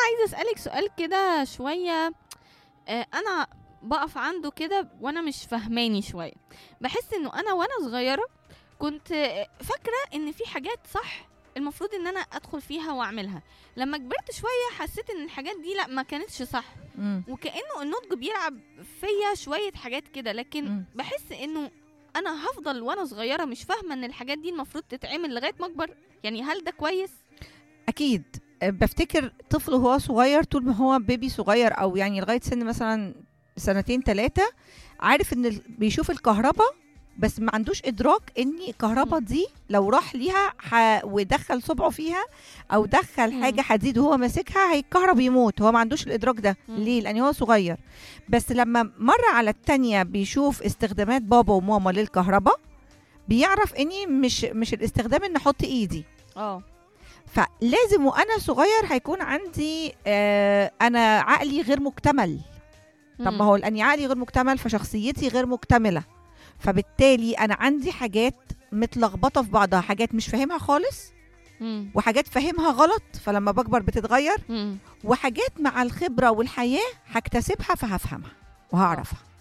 عايزه اسالك سؤال كده شويه آه، انا بقف عنده كده وانا مش فهماني شويه بحس انه انا وانا صغيره كنت آه، فاكره ان في حاجات صح المفروض ان انا ادخل فيها واعملها لما كبرت شويه حسيت ان الحاجات دي لا ما كانتش صح مم. وكانه النضج بيلعب فيا شويه حاجات كده لكن مم. بحس انه انا هفضل وانا صغيره مش فاهمه ان الحاجات دي المفروض تتعمل لغايه ما اكبر يعني هل ده كويس اكيد أه، بفتكر طفل وهو صغير طول ما هو بيبي صغير او يعني لغايه سن مثلا سنتين ثلاثه عارف ان ال- بيشوف الكهرباء بس ما عندوش ادراك ان الكهرباء مم. دي لو راح ليها ح... ودخل صبعه فيها او دخل مم. حاجه حديد وهو ماسكها هيتكهرب يموت هو ما عندوش الادراك ده مم. ليه لان هو صغير بس لما مره على التانية بيشوف استخدامات بابا وماما للكهرباء بيعرف اني مش مش الاستخدام ان احط ايدي اه فلازم وانا صغير هيكون عندي آه انا عقلي غير مكتمل طب ما هو لاني عقلي غير مكتمل فشخصيتي غير مكتمله فبالتالي انا عندي حاجات متلخبطه في بعضها حاجات مش فاهمها خالص مم. وحاجات فاهمها غلط فلما بكبر بتتغير مم. وحاجات مع الخبره والحياه هكتسبها فهفهمها وهعرفها